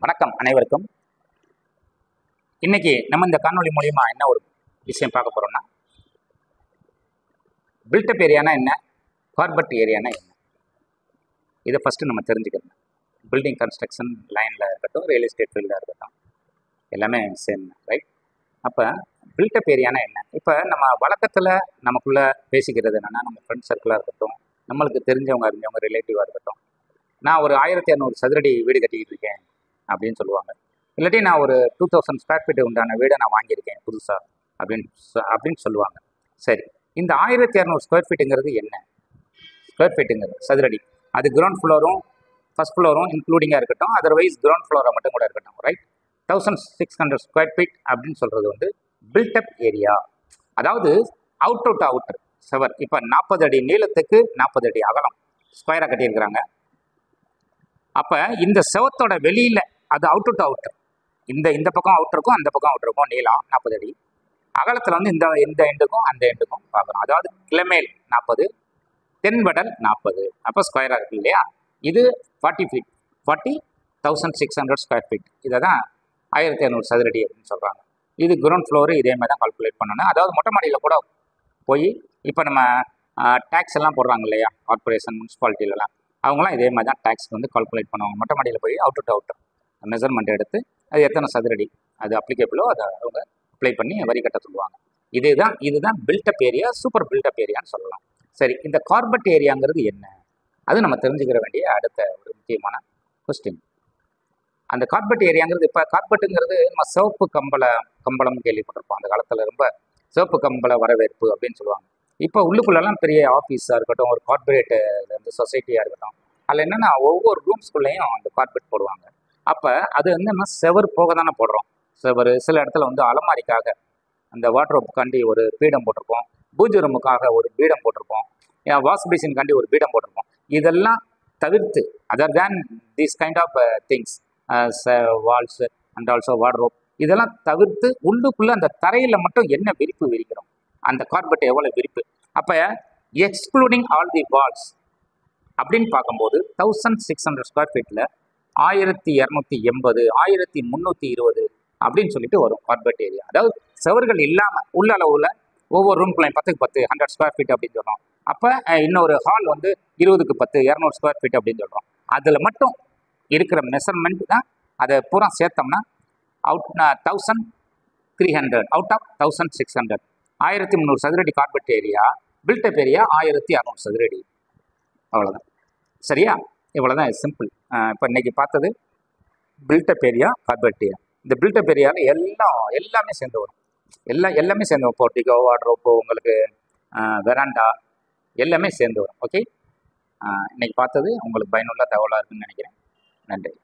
வணக்கம் அனைவருக்கும் இன்னைக்கு நம்ம இந்த காணொளி மூலியமா என்ன ஒரு விஷயம் பார்க்க போறோம்னா பில்டப் ஏரியானா என்ன கார்பட் ஏரியானா என்ன இதை ஃபஸ்ட்டு நம்ம தெரிஞ்சுக்கணும் பில்டிங் கன்ஸ்ட்ரக்ஷன் லைனில் இருக்கட்டும் ரியல் எஸ்டேட் ஃபீல்டில் இருக்கட்டும் எல்லாமே சேம் ரைட் அப்போ பில்டப் ஏரியானா என்ன இப்போ நம்ம வழக்கத்தில் நமக்குள்ளே பேசிக்கிறது என்னென்னா நம்ம ஃப்ரெண்ட் சர்க்கிளாக இருக்கட்டும் நம்மளுக்கு தெரிஞ்சவங்க அறிஞ்சவங்க ரிலேட்டிவாக இருக்கட்டும் நான் ஒரு ஆயிரத்தி இரநூறு சதுரடி வீடு கட்டிக்கிட்டு இருக்கேன் அப்படின்னு சொல்லுவாங்க இல்லாட்டி நான் ஒரு டூ தௌசண்ட் ஸ்கொயர் ஃபீட் உண்டான வீடை நான் வாங்கியிருக்கேன் புதுசாக அப்படின்னு சொ- அப்படின்னு சொல்லுவாங்க சரி இந்த ஆயிரத்தி இரநூறு ஸ்கொயர் ஃபீட்டுங்கிறது என்ன ஸ்கொயர் ஃபீட்டுங்கிறது சதுரடி அது கிரவுண்ட் ஃப்ளோரும் ஃபர்ஸ்ட் ஃப்ளோரும் இன்க்ளூடிங்காக இருக்கட்டும் அதர்வைஸ் கிரவுண்ட் ஃப்ளோரை மட்டும் கூட இருக்கட்டும் right thousand six hundred square feet அப்படின்னு சொல்கிறது வந்து பில்டப் ஏரியா அதாவது அவுட் டு அவுட்டர் செவர் இப்போ நாற்பது அடி நீளத்துக்கு நாற்பது அடி அகலம் ஸ்கொயராக கட்டியிருக்கிறாங்க அப்போ இந்த செவத்தோட வெளியில் அது அவுட் டு அவுட்டர் இந்த இந்த பக்கம் அவுட் இருக்கும் அந்த பக்கம் அவுட் இருக்கும் நீளம் நாற்பது அடி அகலத்தில் வந்து இந்த இந்த எண்டுக்கும் அந்த எண்டுக்கும் பார்க்கணும் அதாவது கிளமேல் நாற்பது தென்வடல் நாற்பது அப்போ ஸ்கொயராக இருக்கு இல்லையா இது forty feet forty thousand six hundred square feet இதை தான் ஆயிரத்தி இரநூறு சதுரடி அப்படின்னு சொல்கிறாங்க இது கிரவுண்ட் ஃப்ளோரு இதே மாதிரி தான் கால்குலேட் பண்ணணும் அதாவது மொட்டை மாடியில் கூட போய் இப்போ நம்ம டேக்ஸ் எல்லாம் போடுறாங்க இல்லையா கார்பரேஷன் முனிசிபாலிட்டிலலாம் அவங்களாம் இதே மாதிரி தான் டேக்ஸ் வந்து கால்குலேட் பண்ணுவாங்க மொட்டை மாடியில் போய் அவுட் டு அவுட்டர் மெஷர்மெண்ட் எடுத்து அது எத்தனை சதுரடி அது அப்ளிகபிளோ அதை அவங்க அப்ளை பண்ணி வரி கட்ட சொல்லுவாங்க இதுதான் இதுதான் பில்டப் ஏரியா சூப்பர் பில்டப் ஏரியான்னு சொல்லலாம் சரி இந்த கார்பட் ஏரியாங்கிறது என்ன அது நம்ம தெரிஞ்சுக்கிற வேண்டிய அடுத்த ஒரு முக்கியமான கொஸ்டின் அந்த கார்பெட் ஏரியாங்கிறது இப்போ கார்பெட்டுங்கிறது நம்ம சிவப்பு கம்பள கம்பளம் கேள்விப்பட்டிருப்போம் அந்த காலத்தில் ரொம்ப சிவப்பு கம்பள வரவேற்பு அப்படின்னு சொல்லுவாங்க இப்போ உள்ளுக்குள்ளெல்லாம் பெரிய ஆஃபீஸாக இருக்கட்டும் ஒரு கார்பரேட் இந்த சொசைட்டியாக இருக்கட்டும் அதில் என்னென்னா ஒவ்வொரு ரூம்ஸ்குள்ளேயும் அந்த கார்பெட் போடுவாங்க அப்போ அது வந்து நம்ம செவர் போக தானே போடுறோம் செவர் சில இடத்துல வந்து அலமாரிக்காக அந்த வாட்ரோப்புக்காண்டி ஒரு பீடம் போட்டிருப்போம் பூஜை ரூமுக்காக ஒரு பீடம் போட்டிருப்போம் வாஷ் பேசின்காண்டி ஒரு பீடம் போட்டிருப்போம் இதெல்லாம் தவிர்த்து other than this kind of things walls and also wardrobe இதெல்லாம் தவிர்த்து உள்ளுக்குள்ள அந்த தரையில மட்டும் என்ன விரிப்பு விரிக்கிறோம் அந்த கார்பெட் எவ்வளவு விரிப்பு அப்ப எக்ஸ்க்ளூடிங் ஆல் தி வால்ஸ் அப்படின்னு பார்க்கும்போது தௌசண்ட் சிக்ஸ் ஹண்ட்ரட் ஸ்கொயர் ஃபீட்டில் ஆயிரத்தி இரநூத்தி எண்பது ஆயிரத்தி முந்நூற்றி இருபது அப்படின்னு சொல்லிட்டு வரும் கார்பெட் ஏரியா அதாவது செவர்கள் இல்லாமல் உள்ள அளவில் ஒவ்வொரு ரூம்குள்ளையும் பத்துக்கு பத்து ஹண்ட்ரட் ஸ்கொயர் ஃபீட் அப்படின்னு சொல்கிறோம் அப்போ இன்னொரு ஹால் வந்து இருபதுக்கு பத்து இரநூறு ஸ்கொயர் ஃபீட் அப்படின்னு சொல்கிறோம் அதில் மட்டும் இருக்கிற மெஷர்மெண்ட் தான் அதை பூரா சேர்த்தோம்னா out thousand three hundred out of thousand six hundred ஆயிரத்தி முந்நூறு சதுரடி கார்பெட் ஏரியா பில்டப் ஏரியா ஆயிரத்தி அறநூறு சதுரடி அவ்வளோதான் சரியா இவ்வளோதான் சிம்பிள் இப்போ இன்னைக்கு பார்த்தது பில்டப் ஏரியா கார்பெட் ஏரியா இந்த பில்டப் ஏரியாவில் எல்லாம் எல்லாமே சேர்ந்து வரும் எல்லாம் எல்லாமே சேர்ந்து வரும் போர்ட்டிகோ வாட்ரோப்போ உங்களுக்கு வெராண்டா எல்லாமே சேர்ந்து வரும் ஓகே இன்னைக்கு பார்த்தது உங்களுக்கு பயனுள்ள தகவலாக இருக்குன்னு நினைக்கிறேன் நன்றி